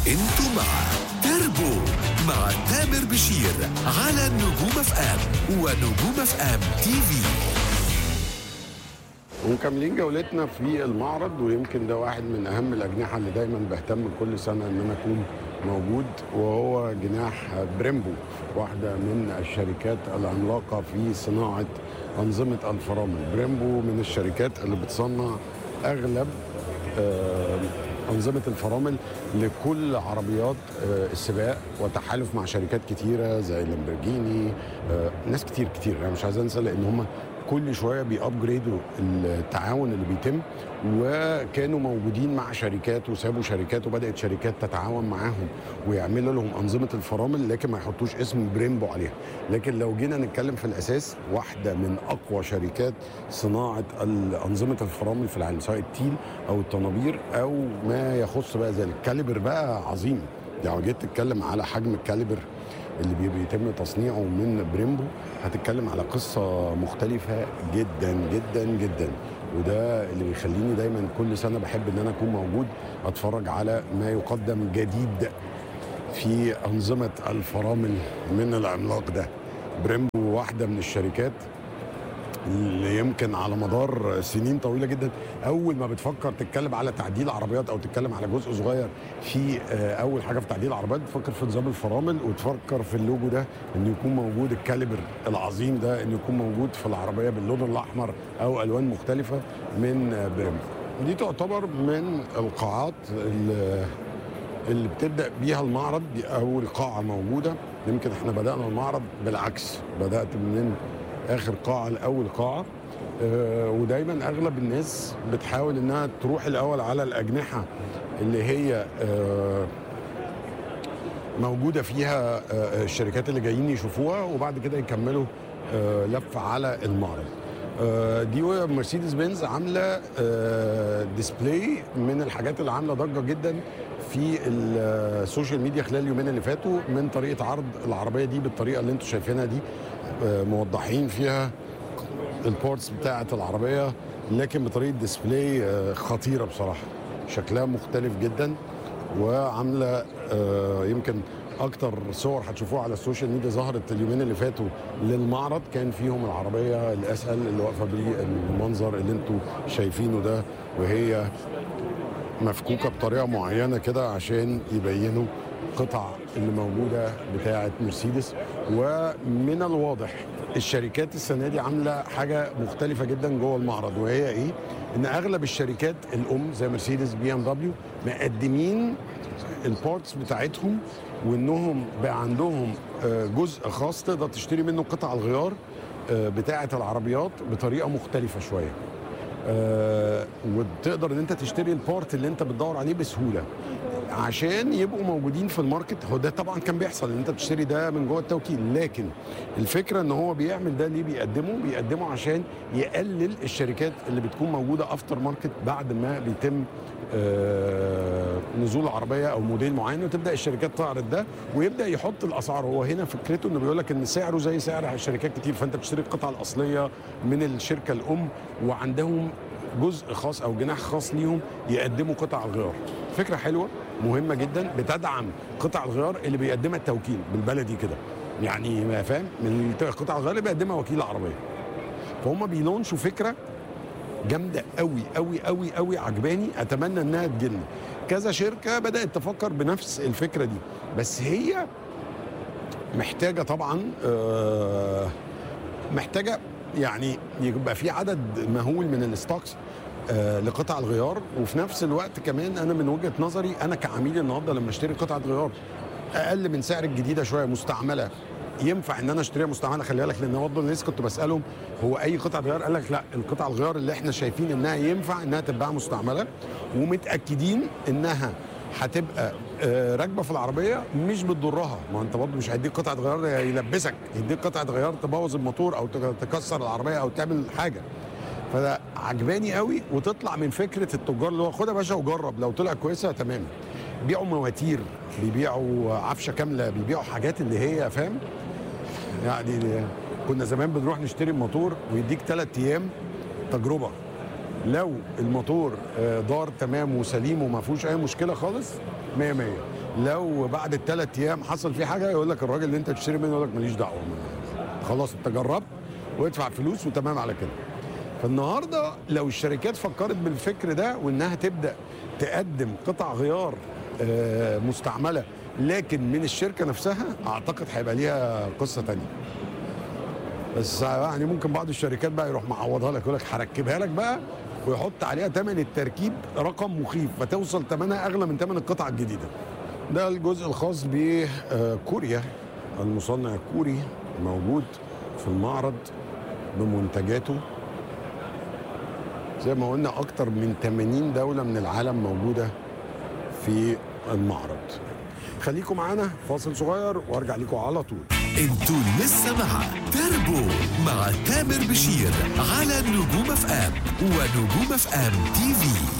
انتوا مع تربو مع تامر بشير على نجوم اف ام ونجوم اف ام تي في ومكملين جولتنا في المعرض ويمكن ده واحد من اهم الاجنحه اللي دايما بهتم كل سنه ان انا اكون موجود وهو جناح بريمبو واحده من الشركات العملاقه في صناعه انظمه الفرامل بريمبو من الشركات اللي بتصنع اغلب آه، أنظمة الفرامل لكل عربيات آه، السباق وتحالف مع شركات كتيرة زي لامبرجيني آه، ناس كتير كتير أنا مش عايز أنسى لأن هم كل شوية بيأبجريدوا التعاون اللي بيتم وكانوا موجودين مع شركات وسابوا شركات وبدأت شركات تتعاون معاهم ويعملوا لهم أنظمة الفرامل لكن ما يحطوش اسم بريمبو عليها لكن لو جينا نتكلم في الأساس واحدة من أقوى شركات صناعة أنظمة الفرامل في العالم سواء التيل أو الطنابير أو ما يخص بقى ذلك كاليبر بقى عظيم يعني جيت تتكلم على حجم الكاليبر اللي بي- بيتم تصنيعه من بريمبو هتتكلم على قصة مختلفة جدا جدا جدا وده اللي بيخليني دايما كل سنة بحب ان انا اكون موجود اتفرج على ما يقدم جديد في أنظمة الفرامل من العملاق ده بريمبو واحدة من الشركات اللي يمكن على مدار سنين طويله جدا اول ما بتفكر تتكلم على تعديل عربيات او تتكلم على جزء صغير في آه، اول حاجه في تعديل العربيات بتفكر في نظام الفرامل وتفكر في اللوجو ده انه يكون موجود الكاليبر العظيم ده انه يكون موجود في العربيه باللون الاحمر او الوان مختلفه من آه، بريمبو دي تعتبر من القاعات اللي اللي بتبدا بيها المعرض دي اول قاعه موجوده يمكن احنا بدانا المعرض بالعكس بدات من اخر قاعه لاول قاعه آه، ودايما اغلب الناس بتحاول انها تروح الاول على الاجنحه اللي هي آه، موجوده فيها آه، الشركات اللي جايين يشوفوها وبعد كده يكملوا آه، لفه على المعرض آه، دي مرسيدس بنز عامله آه، ديسبلاي من الحاجات اللي عامله ضجه جدا في السوشيال ميديا خلال اليومين اللي فاتوا من طريقه عرض العربيه دي بالطريقه اللي انتم شايفينها دي آه، موضحين فيها البورتس بتاعه العربيه لكن بطريقه ديسبلاي آه، خطيره بصراحه شكلها مختلف جدا وعامله آه، يمكن اكتر صور هتشوفوها على السوشيال ميديا ظهرت اليومين اللي فاتوا للمعرض كان فيهم العربيه الاسهل اللي واقفه بالمنظر اللي انتم شايفينه ده وهي مفكوكه بطريقه معينه كده عشان يبينوا قطع اللي موجوده بتاعه مرسيدس ومن الواضح الشركات السنه دي عامله حاجه مختلفه جدا جوه المعرض وهي ايه؟ ان اغلب الشركات الام زي مرسيدس بي ام دبليو مقدمين البارتس بتاعتهم وانهم بقى عندهم آه، جزء خاص تقدر تشتري منه قطع الغيار آه، بتاعه العربيات بطريقه مختلفه شويه. آه، وتقدر ان انت تشتري البارت اللي انت بتدور عليه بسهوله عشان يبقوا موجودين في الماركت هو ده طبعا كان بيحصل ان انت بتشتري ده من جوه التوكيل لكن الفكره ان هو بيعمل ده ليه بيقدمه بيقدمه عشان يقلل الشركات اللي بتكون موجوده افتر ماركت بعد ما بيتم آه، نزول عربيه او موديل معين وتبدا الشركات تعرض ده ويبدا يحط الاسعار هو هنا فكرته انه بيقول لك ان سعره زي سعر شركات كتير فانت بتشتري القطعه الاصليه من الشركه الام وعندهم جزء خاص او جناح خاص ليهم يقدموا قطع الغيار فكره حلوه مهمه جدا بتدعم قطع الغيار اللي بيقدمها التوكيل بالبلدي كده يعني ما فاهم من قطع الغيار اللي بيقدمها وكيل العربيه فهم بيلونشوا فكره جامده قوي قوي قوي قوي عجباني اتمنى انها تجيلنا كذا شركه بدات تفكر بنفس الفكره دي بس هي محتاجه طبعا آه، محتاجه يعني يبقى في عدد مهول من الستوكس آه، لقطع الغيار وفي نفس الوقت كمان انا من وجهه نظري انا كعميل النهارده لما اشتري قطعه غيار اقل من سعر الجديده شويه مستعمله ينفع ان انا اشتريها مستعمله خلي بالك لان برضه الناس كنت بسالهم هو اي قطعه غيار قال لك لا القطع الغيار اللي احنا شايفين انها ينفع انها تتباع مستعمله ومتاكدين انها هتبقى آه، راكبه في العربيه مش بتضرها ما انت برضه مش هيديك قطعه غيار يلبسك يديك قطعه غيار تبوظ الموتور او تكسر العربيه او تعمل حاجه فده عجباني قوي وتطلع من فكره التجار اللي هو خدها يا باشا وجرب لو طلع كويسه تمام بيبيعوا مواتير بيبيعوا عفشه كامله بيبيعوا حاجات اللي هي فاهم يعني كنا زمان بنروح نشتري الموتور ويديك ثلاث ايام تجربه لو الموتور آه، دار تمام وسليم وما فيهوش اي مشكله خالص 100 100 لو بعد الثلاث ايام حصل فيه حاجه يقول لك الراجل اللي انت تشتري منه يقول لك ماليش دعوه خلاص انت جربت وادفع فلوس وتمام على كده فالنهارده لو الشركات فكرت بالفكر ده وانها تبدا تقدم قطع غيار آه، مستعمله لكن من الشركه نفسها اعتقد هيبقى ليها قصه تانية بس يعني ممكن بعض الشركات بقى يروح معوضها لك يقول لك هركبها لك بقى ويحط عليها ثمن التركيب رقم مخيف فتوصل ثمنها اغلى من ثمن القطعه الجديده. ده الجزء الخاص بكوريا المصنع الكوري موجود في المعرض بمنتجاته زي ما قلنا اكتر من 80 دوله من العالم موجوده في المعرض. خليكم معانا فاصل صغير وارجع لكم على طول. انتوا لسه مع تربو مع تامر بشير على نجوم اف ام ونجوم اف ام تي في